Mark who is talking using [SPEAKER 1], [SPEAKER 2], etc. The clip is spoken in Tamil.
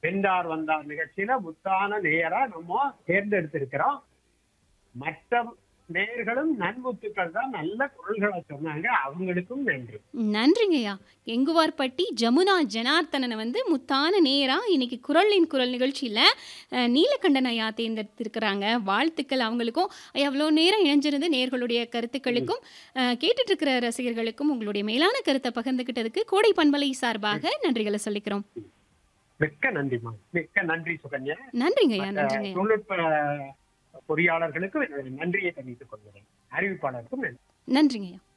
[SPEAKER 1] வெந்தார் வந்தார் நிகழ்ச்சியில முத்தான நேயரா நம்ம தேர்ந்தெடுத்திருக்கிறோம் மற்ற நேயர்களும் நன்முத்துக்கள் தான் நல்ல குரல்களை சொன்னாங்க அவங்களுக்கும் நன்றி
[SPEAKER 2] நன்றிங்கய்யா எங்குவார்பட்டி ஜமுனா ஜனார்த்தனனை வந்து முத்தான நேரா இன்னைக்கு குரலின் குரல் நிகழ்ச்சியில் நீலகண்டன் ஐயா தேர்ந்தெடுத்திருக்கிறாங்க வாழ்த்துக்கள் அவங்களுக்கும் எவ்வளோ நேரம் இணைஞ்சிருந்து நேர்களுடைய கருத்துக்களுக்கும் அஹ், கேட்டுட்டு இருக்கிற ரசிகர்களுக்கும் உங்களுடைய மேலான கருத்தை பகிர்ந்துக்கிட்டதுக்கு கோடை பண்பலை சார்பாக நன்றிகளை சொல்லிக்கிறோம்
[SPEAKER 1] மிக்க நன்றிமா மிக்க நன்றி சுகன்யா
[SPEAKER 2] நன்றிங்கய்யா
[SPEAKER 1] மற்ற
[SPEAKER 2] நன்றிங்கய்யா
[SPEAKER 1] தொழில்நுட்ப பொறியாளர்களுக்கும் என்னுடைய நன்றியை தெரிவித்துக் கொள்கிறேன் அறிவிப்பாளருக்கும் நன்றி
[SPEAKER 2] நன்றிங்கய்யா